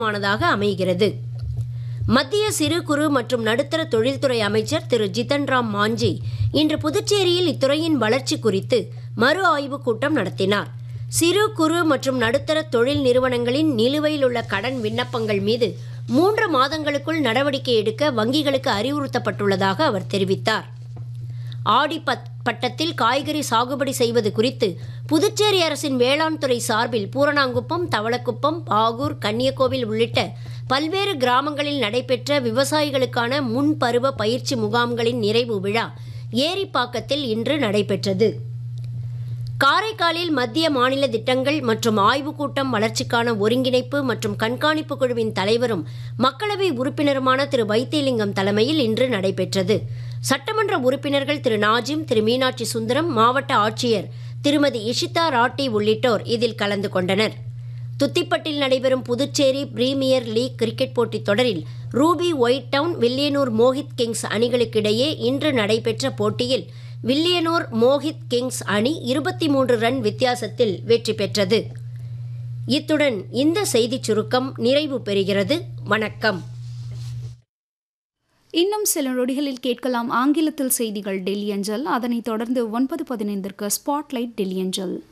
மானதாக அமைகிறது மத்திய சிறு குறு மற்றும் நடுத்தர தொழில்துறை அமைச்சர் திரு ஜிதன் ராம் மாஞ்சி இன்று புதுச்சேரியில் இத்துறையின் வளர்ச்சி குறித்து மறு ஆய்வுக் கூட்டம் நடத்தினார் சிறு குறு மற்றும் நடுத்தர தொழில் நிறுவனங்களின் நிலுவையில் உள்ள கடன் விண்ணப்பங்கள் மீது மூன்று மாதங்களுக்குள் நடவடிக்கை எடுக்க வங்கிகளுக்கு அறிவுறுத்தப்பட்டுள்ளதாக அவர் தெரிவித்தார் ஆடி பத் பட்டத்தில் காய்கறி சாகுபடி செய்வது குறித்து புதுச்சேரி அரசின் வேளாண் துறை சார்பில் பூரணாங்குப்பம் தவளக்குப்பம் பாகூர் கன்னியக்கோவில் உள்ளிட்ட பல்வேறு கிராமங்களில் நடைபெற்ற விவசாயிகளுக்கான முன்பருவ பயிற்சி முகாம்களின் நிறைவு விழா ஏரிப்பாக்கத்தில் இன்று நடைபெற்றது காரைக்காலில் மத்திய மாநில திட்டங்கள் மற்றும் ஆய்வுக் கூட்டம் வளர்ச்சிக்கான ஒருங்கிணைப்பு மற்றும் கண்காணிப்பு குழுவின் தலைவரும் மக்களவை உறுப்பினருமான திரு வைத்தியலிங்கம் தலைமையில் இன்று நடைபெற்றது சட்டமன்ற உறுப்பினர்கள் திரு நாஜிம் திரு மீனாட்சி சுந்தரம் மாவட்ட ஆட்சியர் திருமதி இஷிதா ராட்டி உள்ளிட்டோர் இதில் கலந்து கொண்டனர் துத்திப்பட்டில் நடைபெறும் புதுச்சேரி பிரீமியர் லீக் கிரிக்கெட் போட்டித் தொடரில் Ruby White Town Villianur Mohit Kings அணிகளுக்கிடையே இன்று நடைபெற்ற போட்டியில் வில்லியனூர் மோஹித் கிங்ஸ் அணி இருபத்தி மூன்று ரன் வித்தியாசத்தில் வெற்றி பெற்றது இத்துடன் இந்த செய்திச் சுருக்கம் நிறைவு பெறுகிறது வணக்கம் இன்னும் சில நொடிகளில் கேட்கலாம் ஆங்கிலத்தில் செய்திகள் டெல்லி அஞ்சல் அதனைத் தொடர்ந்து ஒன்பது பதினைந்திற்கு ஸ்பாட்லைட் டெல்லி அஞ்சல்